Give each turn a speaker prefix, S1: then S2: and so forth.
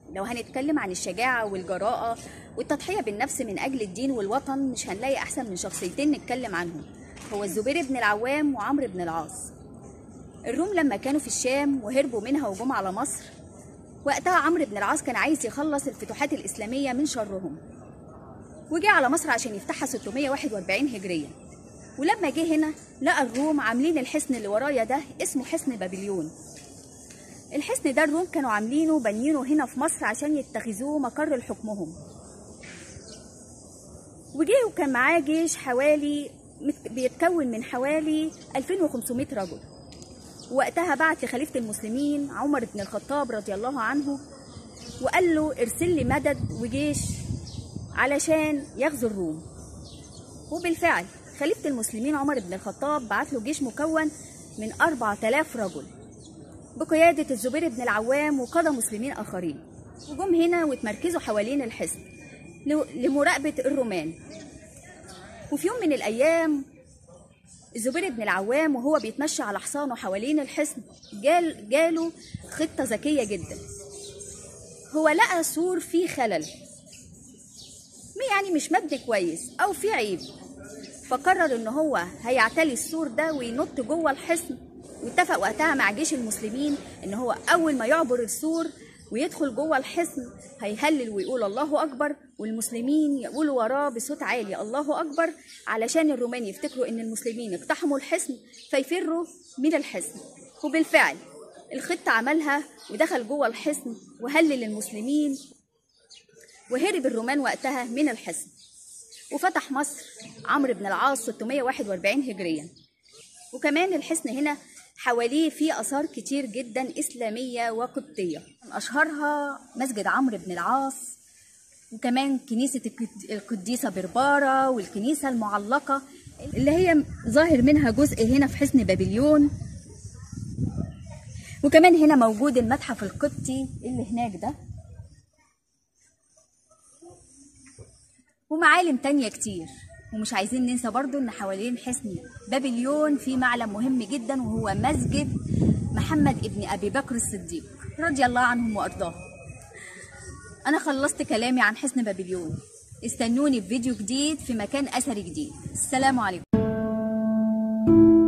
S1: لو هنتكلم عن الشجاعة والجراءة والتضحية بالنفس من أجل الدين والوطن مش هنلاقي أحسن من شخصيتين نتكلم عنهم هو الزبير بن العوام وعمرو بن العاص الروم لما كانوا في الشام وهربوا منها وجم على مصر وقتها عمرو بن العاص كان عايز يخلص الفتوحات الإسلامية من شرهم وجه على مصر عشان يفتحها 641 هجرية ولما جه هنا لقى الروم عاملين الحصن اللي ورايا ده اسمه حصن بابليون الحصن ده الروم كانوا عاملينه بانيينه هنا في مصر عشان يتخذوه مقر لحكمهم وجه وكان معاه جيش حوالي مت- بيتكون من حوالي 2500 رجل وقتها بعت لخليفة المسلمين عمر بن الخطاب رضي الله عنه وقال له ارسل لي مدد وجيش علشان يغزو الروم وبالفعل خليفة المسلمين عمر بن الخطاب بعت له جيش مكون من 4000 رجل بقيادة الزبير بن العوام وقادة مسلمين آخرين وجم هنا واتمركزوا حوالين الحصن ل- لمراقبة الرومان وفي يوم من الأيام الزبير بن العوام وهو بيتمشى على حصانه حوالين الحصن جال جاله خطة ذكية جدا هو لقى سور فيه خلل يعني مش مبني كويس أو فيه عيب فقرر ان هو هيعتلي السور ده وينط جوه الحصن واتفق وقتها مع جيش المسلمين ان هو اول ما يعبر السور ويدخل جوه الحصن هيهلل ويقول الله اكبر والمسلمين يقولوا وراه بصوت عالي الله اكبر علشان الرومان يفتكروا ان المسلمين اقتحموا الحصن فيفروا من الحصن وبالفعل الخطة عملها ودخل جوه الحصن وهلل المسلمين وهرب الرومان وقتها من الحصن وفتح مصر عمرو بن العاص 641 هجريا وكمان الحصن هنا حواليه فيه آثار كتير جدا إسلامية وقبطية من أشهرها مسجد عمرو بن العاص وكمان كنيسة القد- القديسة بربارة والكنيسة المعلقة اللي هي ظاهر منها جزء هنا في حصن بابليون وكمان هنا موجود المتحف القبطي اللي هناك ده ومعالم تانية كتير ومش عايزين ننسى برضو ان حوالين حصن بابليون في معلم مهم جدا وهو مسجد محمد ابن ابي بكر الصديق رضي الله عنهم وارضاهم انا خلصت كلامي عن حصن بابليون استنوني في فيديو جديد في مكان اثري جديد السلام عليكم